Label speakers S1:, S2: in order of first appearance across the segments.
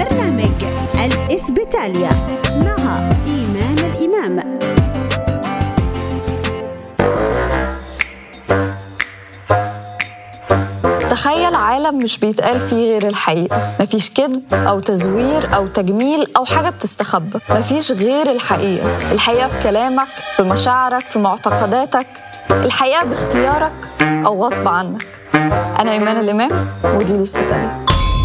S1: برنامج الإسبيتاليا مع إيمان الإمام
S2: تخيل عالم مش بيتقال فيه غير الحقيقة مفيش كذب أو تزوير أو تجميل أو حاجة بتستخبى مفيش غير الحقيقة الحقيقة في كلامك في مشاعرك في معتقداتك الحقيقة باختيارك أو غصب عنك أنا إيمان الإمام ودي الإسبيتاليا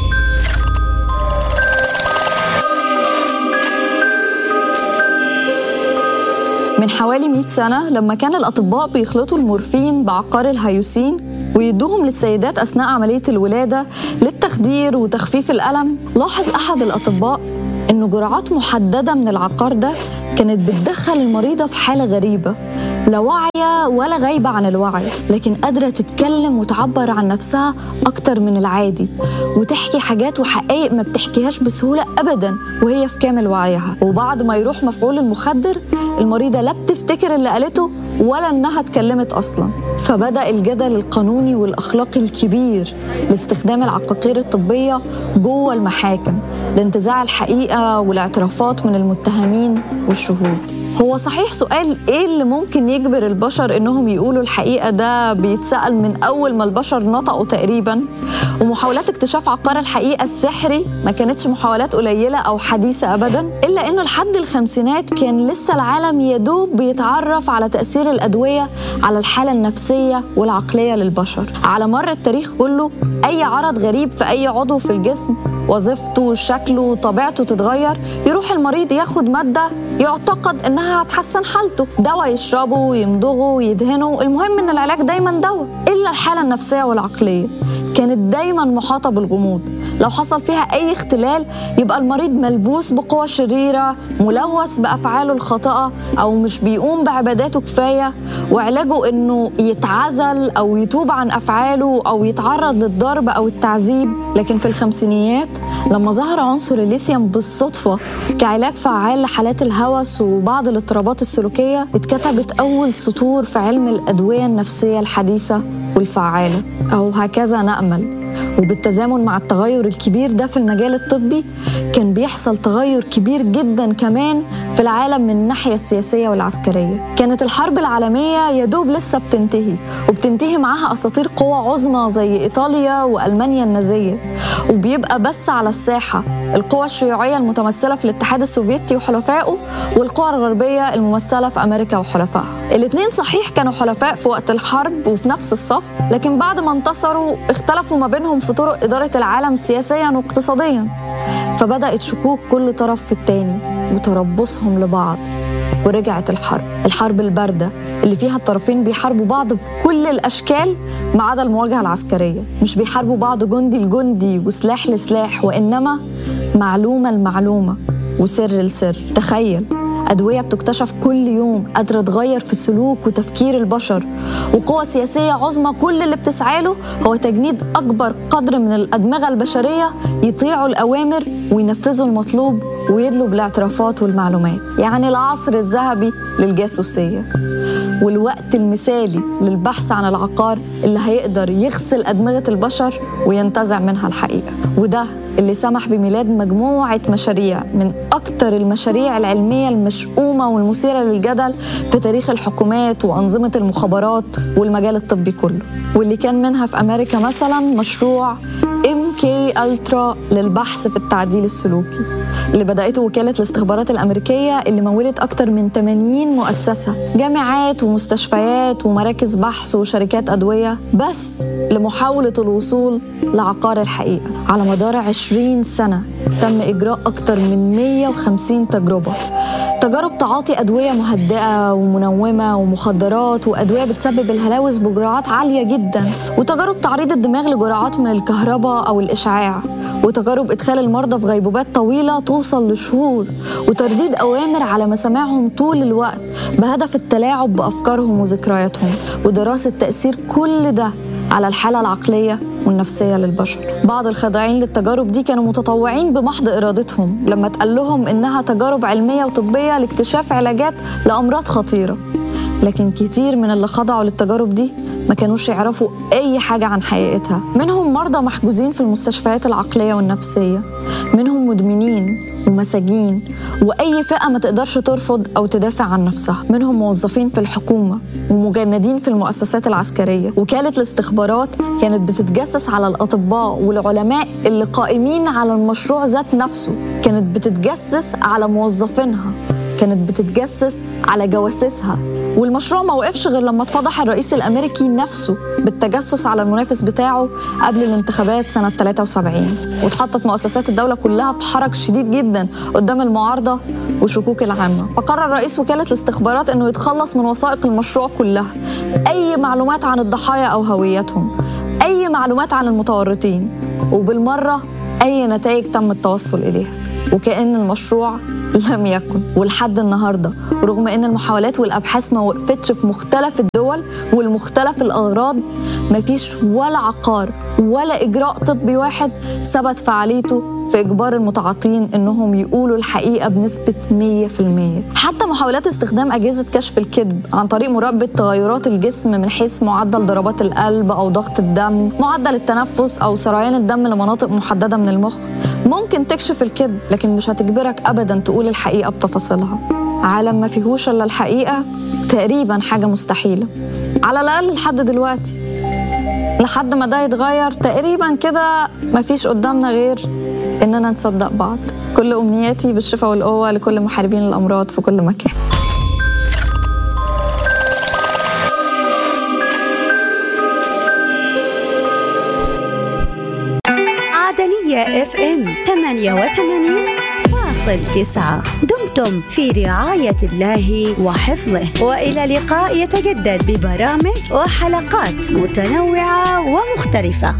S2: من حوالي 100 سنة لما كان الأطباء بيخلطوا المورفين بعقار الهيوسين ويدوهم للسيدات أثناء عملية الولادة للتخدير وتخفيف الألم لاحظ أحد الأطباء إن جرعات محددة من العقار ده كانت بتدخل المريضة في حالة غريبة لا واعية ولا غايبة عن الوعي لكن قادرة تتكلم وتعبر عن نفسها أكتر من العادي وتحكي حاجات وحقائق ما بتحكيهاش بسهولة أبدا وهي في كامل وعيها وبعد ما يروح مفعول المخدر المريضة لا بتفتكر اللي قالته ولا انها اتكلمت اصلا فبدا الجدل القانوني والاخلاقي الكبير لاستخدام العقاقير الطبيه جوه المحاكم لانتزاع الحقيقه والاعترافات من المتهمين والشهود هو صحيح سؤال ايه اللي ممكن يجبر البشر انهم يقولوا الحقيقه ده بيتسال من اول ما البشر نطقوا تقريبا ومحاولات اكتشاف عقار الحقيقه السحري ما كانتش محاولات قليله او حديثه ابدا الا انه لحد الخمسينات كان لسه العالم يدوب بيتعرف على تاثير الادويه على الحاله النفسيه والعقليه للبشر على مر التاريخ كله اي عرض غريب في اي عضو في الجسم وظيفته شكله طبيعته تتغير يروح المريض ياخد ماده يعتقد انها هتحسن حالته دواء يشربه ويمضغه ويدهنه المهم ان العلاج دايما دواء الا الحاله النفسيه والعقليه كانت دايما محاطه بالغموض لو حصل فيها اي اختلال يبقى المريض ملبوس بقوى شريره ملوث بافعاله الخاطئه او مش بيقوم بعباداته كفايه وعلاجه انه يتعزل او يتوب عن افعاله او يتعرض للضرب او التعذيب لكن في الخمسينيات لما ظهر عنصر الليثيوم بالصدفه كعلاج فعال لحالات الهوس وبعض الاضطرابات السلوكيه اتكتبت اول سطور في علم الادويه النفسيه الحديثه والفعاله او هكذا نامل وبالتزامن مع التغير الكبير ده في المجال الطبي كان بيحصل تغير كبير جدا كمان في العالم من الناحية السياسية والعسكرية كانت الحرب العالمية يدوب لسه بتنتهي وبتنتهي معاها أساطير قوى عظمى زي إيطاليا وألمانيا النازية وبيبقى بس على الساحة القوى الشيوعية المتمثلة في الاتحاد السوفيتي وحلفائه والقوى الغربية الممثلة في أمريكا وحلفائها الاثنين صحيح كانوا حلفاء في وقت الحرب وفي نفس الصف لكن بعد ما انتصروا اختلفوا ما بينهم في طرق إدارة العالم سياسيا واقتصاديا فبدأت شكوك كل طرف في التاني وتربصهم لبعض ورجعت الحرب الحرب الباردة اللي فيها الطرفين بيحاربوا بعض بكل الأشكال ما عدا المواجهة العسكرية مش بيحاربوا بعض جندي لجندي وسلاح لسلاح وإنما معلومة لمعلومة وسر لسر تخيل أدوية بتكتشف كل يوم قادرة تغير في سلوك وتفكير البشر وقوى سياسية عظمى كل اللي بتسعى له هو تجنيد أكبر قدر من الأدمغة البشرية يطيعوا الأوامر وينفذوا المطلوب ويدلوا بالاعترافات والمعلومات يعني العصر الذهبي للجاسوسية والوقت المثالي للبحث عن العقار اللي هيقدر يغسل أدمغة البشر وينتزع منها الحقيقة وده اللي سمح بميلاد مجموعة مشاريع من أكثر المشاريع العلمية المشؤومة والمثيرة للجدل في تاريخ الحكومات وأنظمة المخابرات والمجال الطبي كله واللي كان منها في أمريكا مثلا مشروع ام كي الترا للبحث في التعديل السلوكي اللي بدأته وكالة الاستخبارات الأمريكية اللي مولت أكتر من 80 مؤسسة جامعات ومستشفيات ومراكز بحث وشركات أدوية بس لمحاولة الوصول لعقار الحقيقة على مدار 20 سنة تم إجراء أكتر من 150 تجربة تجارب تعاطي أدوية مهدئة ومنومة ومخدرات وأدوية بتسبب الهلاوس بجرعات عالية جدا وتجارب تعريض الدماغ لجرعات من الكهرباء أو الإشعاع وتجارب إدخال المرضى في غيبوبات طويلة توصل لشهور وترديد أوامر على مسامعهم طول الوقت بهدف التلاعب بأفكارهم وذكرياتهم ودراسة تأثير كل ده على الحالة العقلية والنفسية للبشر بعض الخاضعين للتجارب دي كانوا متطوعين بمحض إرادتهم لما اتقال لهم إنها تجارب علمية وطبية لاكتشاف علاجات لأمراض خطيرة لكن كتير من اللي خضعوا للتجارب دي ما كانوش يعرفوا أي حاجة عن حقيقتها منهم مرضى محجوزين في المستشفيات العقلية والنفسية منهم مدمنين ومساجين وأي فئة ما تقدرش ترفض أو تدافع عن نفسها منهم موظفين في الحكومة ومجندين في المؤسسات العسكرية وكالة الاستخبارات كانت بتتجسس على الأطباء والعلماء اللي قائمين على المشروع ذات نفسه كانت بتتجسس على موظفينها كانت بتتجسس على جواسيسها والمشروع ما وقفش غير لما اتفضح الرئيس الامريكي نفسه بالتجسس على المنافس بتاعه قبل الانتخابات سنه 73 واتحطت مؤسسات الدوله كلها في حرج شديد جدا قدام المعارضه وشكوك العامه فقرر رئيس وكاله الاستخبارات انه يتخلص من وثائق المشروع كلها اي معلومات عن الضحايا او هويتهم اي معلومات عن المتورطين وبالمره اي نتائج تم التوصل اليها وكأن المشروع لم يكن ولحد النهارده رغم ان المحاولات والابحاث ما وقفتش في مختلف الدول والمختلف الاغراض مفيش ولا عقار ولا اجراء طبي واحد ثبت فعاليته في إجبار المتعاطين إنهم يقولوا الحقيقة بنسبة 100% حتى محاولات استخدام أجهزة كشف الكذب عن طريق مراقبة تغيرات الجسم من حيث معدل ضربات القلب أو ضغط الدم معدل التنفس أو سريان الدم لمناطق محددة من المخ ممكن تكشف الكذب لكن مش هتجبرك أبدا تقول الحقيقة بتفاصيلها عالم ما فيهوش إلا الحقيقة تقريبا حاجة مستحيلة على الأقل لحد دلوقتي لحد ما ده يتغير تقريبا كده مفيش قدامنا غير إننا نصدق بعض كل أمنياتي بالشفاء والقوة لكل محاربين الأمراض في كل مكان
S1: عدنية اف ام 88.9 دمتم في رعاية الله وحفظه وإلى لقاء يتجدد ببرامج وحلقات متنوعة ومختلفة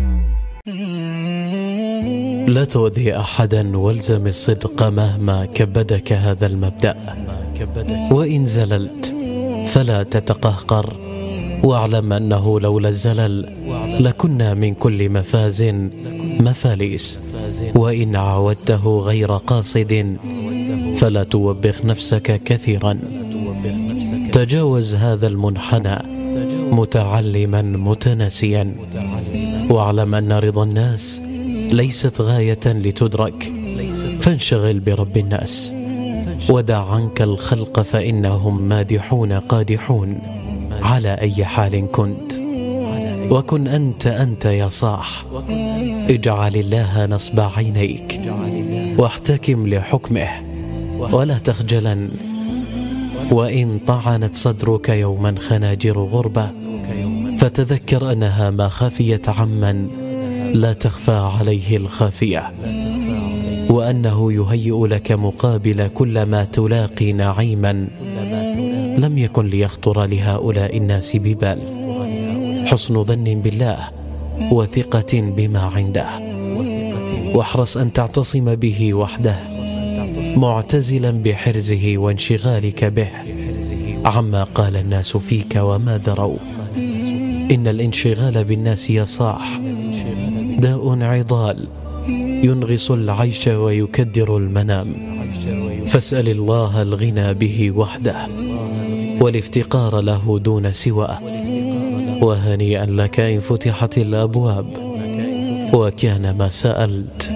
S3: لا تؤذي احدا والزم الصدق مهما كبدك هذا المبدا وان زللت فلا تتقهقر واعلم انه لولا الزلل لكنا من كل مفاز مفاليس وان عودته غير قاصد فلا توبخ نفسك كثيرا تجاوز هذا المنحنى متعلما متناسيا واعلم ان رضا الناس ليست غايه لتدرك فانشغل برب الناس ودع عنك الخلق فانهم مادحون قادحون على اي حال كنت وكن انت انت يا صاح اجعل الله نصب عينيك واحتكم لحكمه ولا تخجلا وان طعنت صدرك يوما خناجر غربه فتذكر انها ما خفيت عمن لا تخفى عليه الخافيه وانه يهيئ لك مقابل كل ما تلاقي نعيما لم يكن ليخطر لهؤلاء الناس ببال حسن ظن بالله وثقه بما عنده واحرص ان تعتصم به وحده معتزلا بحرزه وانشغالك به عما قال الناس فيك وما ذروا ان الانشغال بالناس يا صاح داء عضال ينغص العيش ويكدر المنام فاسال الله الغنى به وحده والافتقار له دون سواه وهنيئا لك ان فتحت الابواب وكان ما سالت